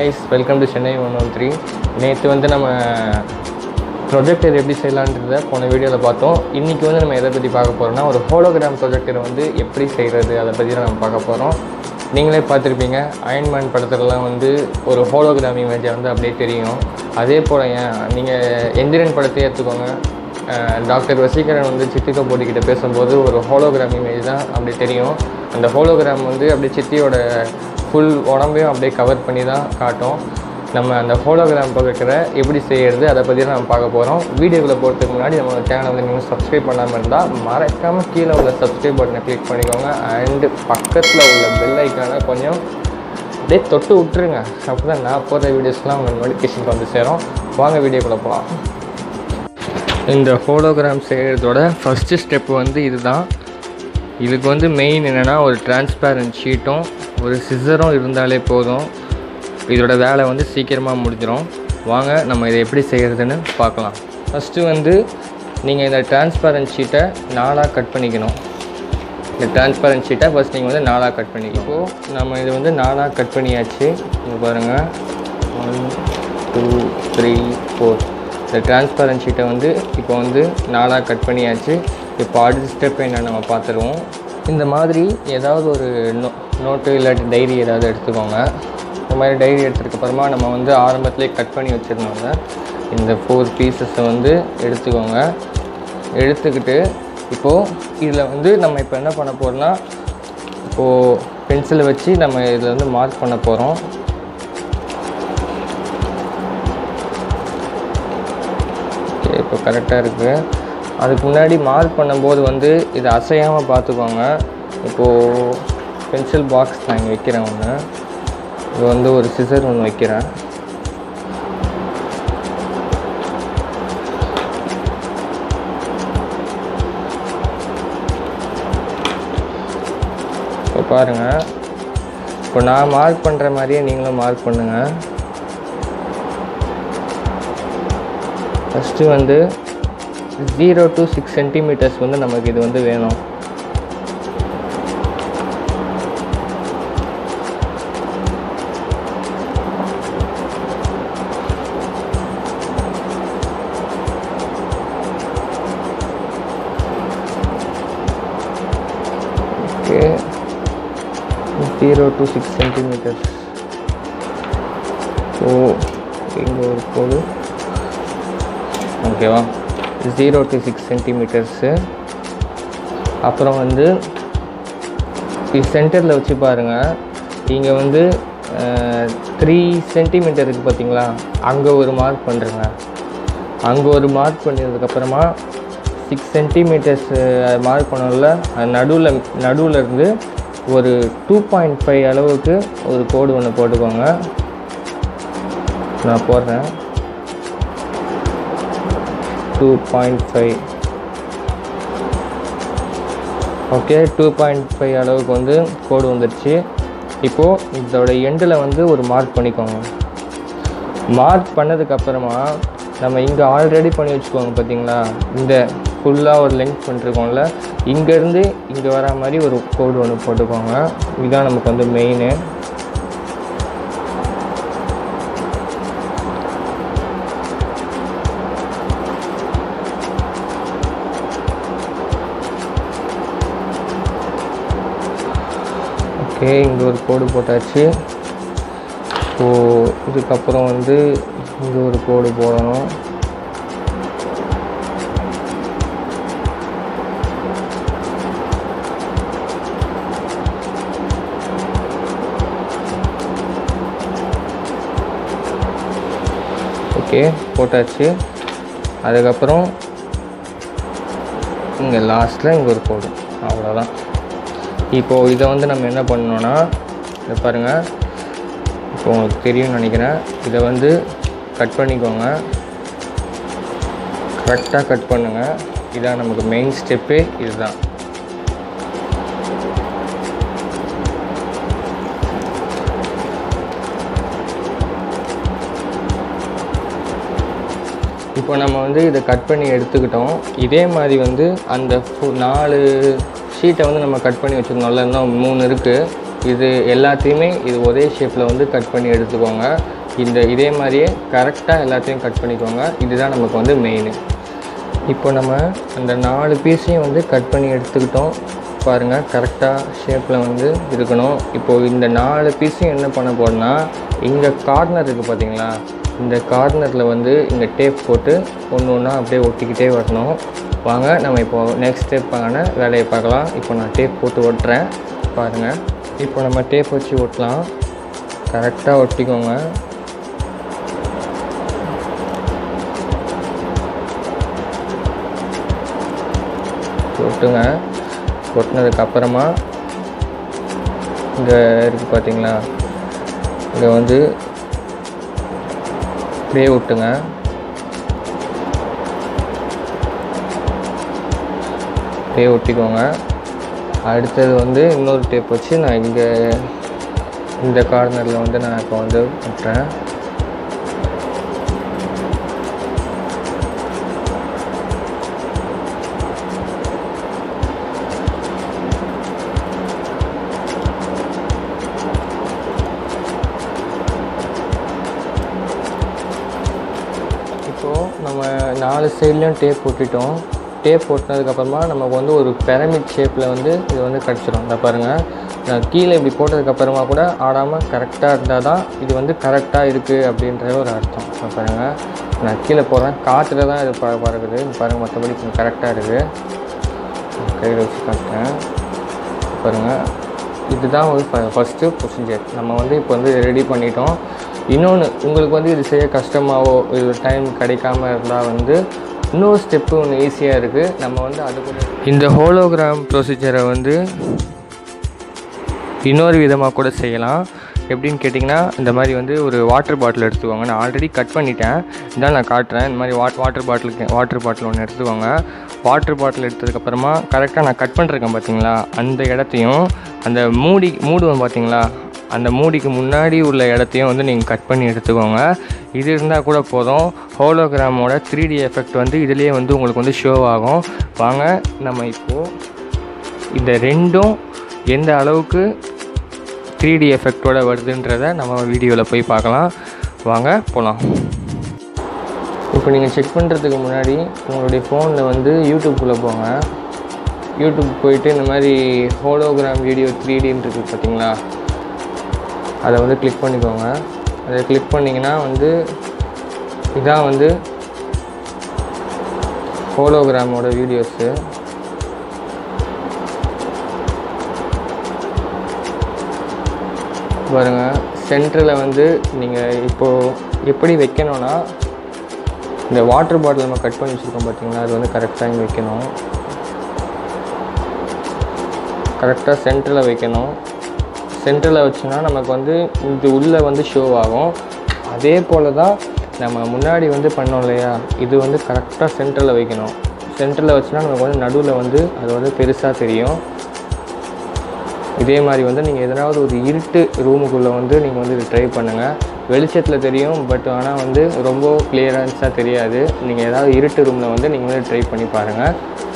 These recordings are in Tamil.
guys welcome to Chennai one one three நேற்று வந்து நம்ம ப்ரொஜெக்டர் எப்படி செய்யலான்றத போன வீடியோவில் பார்த்தோம் இன்றைக்கி வந்து நம்ம எதை பற்றி பார்க்க போகிறோம்னா ஒரு ஹோலோகிராம் ப்ரொஜெக்டரை வந்து எப்படி செய்கிறது அதை பற்றி தான் நம்ம பார்க்க போகிறோம் நீங்களே பார்த்துருப்பீங்க அயன்மேன் படத்துலலாம் வந்து ஒரு ஹோலோகிராம் இமேஜை வந்து அப்படியே தெரியும் அதே போல் ஏன் நீங்கள் எந்திரன் படத்தை எடுத்துக்கோங்க அஹ் டாக்டர் வசீகரன் வந்து சித்திகா போட்டிக்கிட்ட பேசும்போது ஒரு ஹோலோகிராம் இமேஜ் தான் அப்படி தெரியும் அந்த ஹோலோகிராம் வந்து அப்படியே சித்தியோட ஃபுல் உடம்பையும் அப்படியே கவர் பண்ணி தான் காட்டும் நம்ம அந்த ஹோலோகிராம் ப்ரொஜெக்டரை எப்படி செய்யறது அதை பற்றி தான் நம்ம பார்க்க போகிறோம் வீடியோக்குள்ளே போகிறதுக்கு முன்னாடி நம்ம சேனலை வந்து நீங்கள் சப்ஸ்கிரைப் பண்ணாமல் இருந்தால் மறக்காமல் கீழே உள்ள சப்ஸ்கிரைப் பட்டனை கிளிக் பண்ணிக்கோங்க அண்டு பக்கத்தில் உள்ள பெல் ஐக்கானை கொஞ்சம் அப்படியே தொட்டு விட்டுருங்க அப்போ தான் நான் போடுற வீடியோஸ்லாம் உங்கள் நோட்டிஃபிகேஷனுக்கு வந்து சேரும் வாங்க வீடியோக்குள்ளே போகலாம் இந்த ஹோலோகிராம் செய்கிறதோட ஃபஸ்ட்டு ஸ்டெப் வந்து இதுதான் இதுக்கு வந்து மெயின் என்னென்னா ஒரு டிரான்ஸ்பேரண்ட் ஷீட்டும் ஒரு சிசரும் இருந்தாலே போதும் இதோட வேலை வந்து சீக்கிரமாக முடிஞ்சிடும் வாங்க நம்ம இதை எப்படி செய்கிறதுன்னு பார்க்கலாம் ஃபஸ்ட்டு வந்து நீங்கள் இந்த டிரான்ஸ்பேரண்ட் ஷீட்டை நாலாக கட் பண்ணிக்கணும் இந்த டிரான்ஸ்பரண்ட் ஷீட்டை ஃபஸ்ட் நீங்கள் வந்து நாலாக கட் பண்ணிக்கோ இப்போது நம்ம இது வந்து நாலாக கட் பண்ணியாச்சு இங்கே பாருங்கள் ஒன் டூ த்ரீ ஃபோர் இந்த டிரான்ஸ்பரண்ட் ஷீட்டை வந்து இப்போ வந்து நாலாக கட் பண்ணியாச்சு இப்போ அடுத்த ஸ்டெப் என்ன நம்ம பார்த்துருவோம் இந்த மாதிரி ஏதாவது ஒரு நோ நோட்டு இல்லாட்டி டைரி ஏதாவது எடுத்துக்கோங்க இந்த மாதிரி டைரி எடுத்ததுக்கப்புறமா நம்ம வந்து ஆரம்பத்திலே கட் பண்ணி வச்சுருந்தோங்க இந்த ஃபோர் பீசஸை வந்து எடுத்துக்கோங்க எடுத்துக்கிட்டு இப்போது இதில் வந்து நம்ம இப்போ என்ன பண்ண போகிறோம்னா இப்போது பென்சிலை வச்சு நம்ம இதில் வந்து மார்க் பண்ண போகிறோம் ஓகே இப்போ கரெக்டாக இருக்குது அதுக்கு முன்னாடி மார்க் பண்ணும்போது வந்து இதை அசையாமல் பார்த்துக்கோங்க இப்போது பென்சில் பாக்ஸ் நான் இங்கே வைக்கிறேன் ஒன்று இது வந்து ஒரு சிசர் ஒன்று வைக்கிறேன் இப்போ பாருங்கள் இப்போ நான் மார்க் பண்ணுற மாதிரியே நீங்களும் மார்க் பண்ணுங்கள் ஃபஸ்ட்டு வந்து ஜீரோ டு சிக்ஸ் சென்டிமீட்டர்ஸ் வந்து நமக்கு இது வந்து வேணும் okay zero to six centimetres so இங்கே ஒரு கோடு ஓகேவா ஜீரோ டு சிக்ஸ் சென்டிமீட்டர்ஸு அப்புறம் வந்து சென்டரில் வச்சு பாருங்கள் இங்கே வந்து த்ரீ சென்டிமீட்டர் இருக்குது பார்த்தீங்களா அங்கே ஒரு மார்க் பண்ணுறேங்க அங்கே ஒரு மார்க் பண்ணதுக்கப்புறமா சிக்ஸ் சென்டிமீட்டர்ஸ் மார்க் பண்ணல நடுவில் நடுவில் இருந்து ஒரு டூ பாயிண்ட் ஃபைவ் அளவுக்கு ஒரு கோடு ஒன்று போட்டுக்கோங்க நான் போடுறேன் two point five okay two point five அளவுக்கு வந்து கோடு வந்துடுச்சு இப்போது இதோட எண்டில் வந்து ஒரு மார்க் பண்ணிக்கோங்க மார்க் பண்ணதுக்கப்புறமா நம்ம இங்கே ஆல்ரெடி பண்ணி வச்சுக்கோங்க பார்த்தீங்களா இந்த ஃபுல்லாக ஒரு லென்த் பண்ணிருக்கோம்ல இங்கேருந்து இங்கே வர மாதிரி ஒரு கோடு ஒன்று போட்டுக்கோங்க இதுதான் நமக்கு வந்து மெயினு ஓகே இங்கே ஒரு கோடு போட்டாச்சு ஸோ இதுக்கப்புறம் வந்து இங்கே ஒரு கோடு போடணும் ஓகே போட்டாச்சு அதுக்கப்புறம் இங்கே லாஸ்ட்டில் இங்கே ஒரு கோடு அவ்வளோதான் இப்போது இதை வந்து நம்ம என்ன பண்ணோன்னா இதை பாருங்கள் இப்போ உங்களுக்கு தெரியும்னு நினைக்கிறேன் இதை வந்து கட் பண்ணிக்கோங்க கரெக்டாக கட் பண்ணுங்கள் இதான் நமக்கு மெயின் ஸ்டெப்பே இதுதான் இப்போ நம்ம வந்து இதை கட் பண்ணி எடுத்துக்கிட்டோம் இதே மாதிரி வந்து அந்த ஃபு- நாலு ஷீட்டை வந்து நம்ம கட் பண்ணி வச்சுருந்தோம்ல இன்னும் மூணு இருக்குது இது எல்லாத்தையுமே இது ஒரே ஷேப்பில் வந்து கட் பண்ணி எடுத்துக்கோங்க இந்த இதே மாதிரியே கரெக்டாக எல்லாத்தையும் கட் பண்ணிக்கோங்க இதுதான் நமக்கு வந்து மெயின் இப்போ நம்ம அந்த நாலு பீஸையும் வந்து கட் பண்ணி எடுத்துக்கிட்டோம் பாருங்கள் கரெக்டாக ஷேப்பில் வந்து இருக்கணும் இப்போது இந்த நாலு பீஸையும் என்ன பண்ண போறோம்னா இங்கே கார்னர் இருக்குது பார்த்தீங்களா இந்த கார்னரில் வந்து இங்கே டேப் போட்டு ஒன்று ஒன்றா அப்படியே ஒட்டிக்கிட்டே வரணும் வாங்க நம்ம இப்போது நெக்ஸ்ட் ஸ்டெப்பான வேலையை பார்க்கலாம் இப்போ நான் டேப் போட்டு ஒட்டுறேன் பாருங்கள் இப்போ நம்ம டேப் வச்சு ஒட்டலாம் கரெக்டாக ஒட்டிக்கோங்க ஒட்டுங்க ஒட்டினதுக்கு அப்புறமா இங்கே இருக்குது பார்த்தீங்களா இங்கே வந்து அப்படியே ஒட்டுங்க அப்படியே ஒட்டிக்கோங்க அடுத்தது வந்து இன்னொரு டேப் வச்சு நான் இங்கே இந்த கார்னரில் வந்து நான் இப்போ வந்து ஒட்டுறேன் இப்போது நம்ம நாலு சைட்லேயும் டேப் போட்டுட்டோம் டேப் போட்டினதுக்கப்புறமா நமக்கு வந்து ஒரு பிரமிட் ஷேப்பில் வந்து இது வந்து கிடச்சிரும் இந்த பாருங்கள் நான் கீழே இப்படி போட்டதுக்கப்புறமா கூட ஆடாமல் கரெக்டாக இருந்தால் தான் இது வந்து கரெக்டாக இருக்குது அப்படின்ற ஒரு அர்த்தம் இந்த பாருங்கள் நான் கீழே போடுறேன் காற்றுல தான் இது ப பறக்குது இந்த பாருங்கள் மற்றபடி கொஞ்சம் கரெக்டாக இருக்குது கையில் வச்சு காட்டுறேன் பாருங்கள் இதுதான் வந்து ஃபஸ்ட்டு ப்ரொசீஜர் நம்ம வந்து இப்போ வந்து ரெடி பண்ணிட்டோம் இன்னொன்று உங்களுக்கு வந்து இது செய்ய கஷ்டமாவோ இது டைம் கிடைக்காம இருந்தால் வந்து இன்னொரு ஸ்டெப்பு ஒன்று ஈஸியாக இருக்குது நம்ம வந்து அது கூட இந்த ஹோலோகிராம் ப்ரொசீஜரை வந்து இன்னொரு விதமாக கூட செய்யலாம் எப்படின்னு கேட்டிங்கன்னா இந்த மாதிரி வந்து ஒரு வாட்டர் பாட்டில் எடுத்துக்கோங்க நான் ஆல்ரெடி கட் பண்ணிட்டேன் இதான் நான் காட்டுறேன் இந்த மாதிரி வாட் வாட்டர் பாட்டிலுக்கு வாட்டர் பாட்டில் ஒன்று எடுத்துக்கோங்க வாட்டர் பாட்டில் எடுத்ததுக்கப்புறமா கரெக்டாக நான் கட் பண்ணிருக்கேன் பார்த்தீங்களா அந்த இடத்தையும் அந்த மூடி மூடுவோம் பார்த்தீங்களா அந்த மூடிக்கு முன்னாடி உள்ள இடத்தையும் வந்து நீங்கள் கட் பண்ணி எடுத்துக்கோங்க இது இருந்தால் கூட போதும் ஹோலோகிராமோட த்ரீ டி எஃபெக்ட் வந்து இதுலேயே வந்து உங்களுக்கு வந்து ஷோ ஆகும் வாங்க நம்ம இப்போது இந்த ரெண்டும் எந்த அளவுக்கு த்ரீ டி எஃபெக்டோட வருதுன்றதை நம்ம வீடியோவில் போய் பார்க்கலாம் வாங்க போகலாம் இப்போ நீங்கள் செக் பண்ணுறதுக்கு முன்னாடி உங்களுடைய ஃபோனில் வந்து யூடியூப்குள்ளே போங்க யூடியூப் போயிட்டு இந்த மாதிரி ஹோலோகிராம் வீடியோ த்ரீ டின்னு இருக்குது பார்த்தீங்களா அதை வந்து கிளிக் பண்ணிக்கோங்க அதை கிளிக் பண்ணிங்கன்னா வந்து இதான் வந்து ஹோலோகிராமோட வீடியோஸு பாருங்கள் சென்டரில் வந்து நீங்கள் இப்போது எப்படி வைக்கணும்னா இந்த வாட்டர் பாட்டில் நம்ம கட் பண்ணி வச்சுருக்கோம் பார்த்தீங்களா அது வந்து கரெக்டாக இங்கே வைக்கணும் கரெக்டாக சென்டரில் வைக்கணும் சென்டரில் வச்சோன்னா நமக்கு வந்து இது உள்ளே வந்து ஷோ ஆகும் அதே போல் தான் நம்ம முன்னாடி வந்து பண்ணோம் இல்லையா இது வந்து கரெக்டாக சென்டரில் வைக்கணும் சென்டரில் வச்சுன்னா நமக்கு வந்து நடுவில் வந்து அது வந்து பெருசாக தெரியும் இதே மாதிரி வந்து நீங்கள் எதனாவது ஒரு இருட்டு ரூமுக்குள்ளே வந்து நீங்கள் வந்து இது ட்ரை பண்ணுங்கள் வெளிச்சத்தில் தெரியும் பட் ஆனால் வந்து ரொம்ப கிளியரன்ஸாக தெரியாது நீங்கள் ஏதாவது இருட்டு ரூமில் வந்து நீங்கள் வந்து ட்ரை பண்ணி பாருங்கள்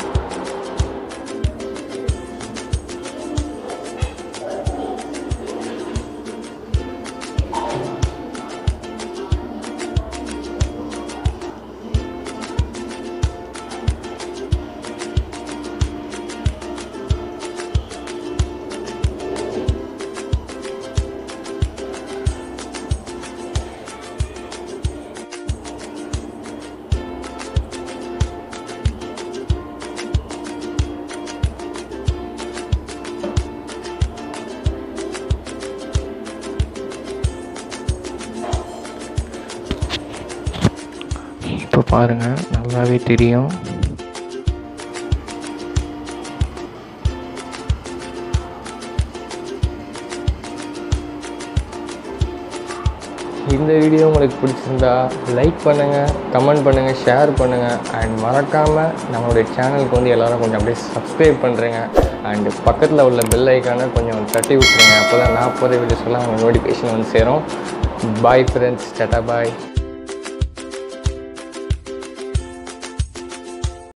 இப்போ பாருங்கள் நல்லாவே தெரியும் இந்த வீடியோ உங்களுக்கு பிடிச்சிருந்தா லைக் பண்ணுங்கள் கமெண்ட் பண்ணுங்கள் ஷேர் பண்ணுங்கள் அண்ட் மறக்காமல் நம்மளுடைய சேனலுக்கு வந்து எல்லாரும் கொஞ்சம் அப்படியே சப்ஸ்கிரைப் பண்ணுறேங்க அண்டு பக்கத்தில் உள்ள பெல் ஐக்கானை கொஞ்சம் தட்டி விட்டுருங்க அப்போ தான் நான் போகிற வீடியோஸ் எல்லாம் உங்களுக்கு நோட்டிஃபிகேஷன் வந்து சேரும் பாய் ஃப்ரெண்ட்ஸ் டட்டா பாய்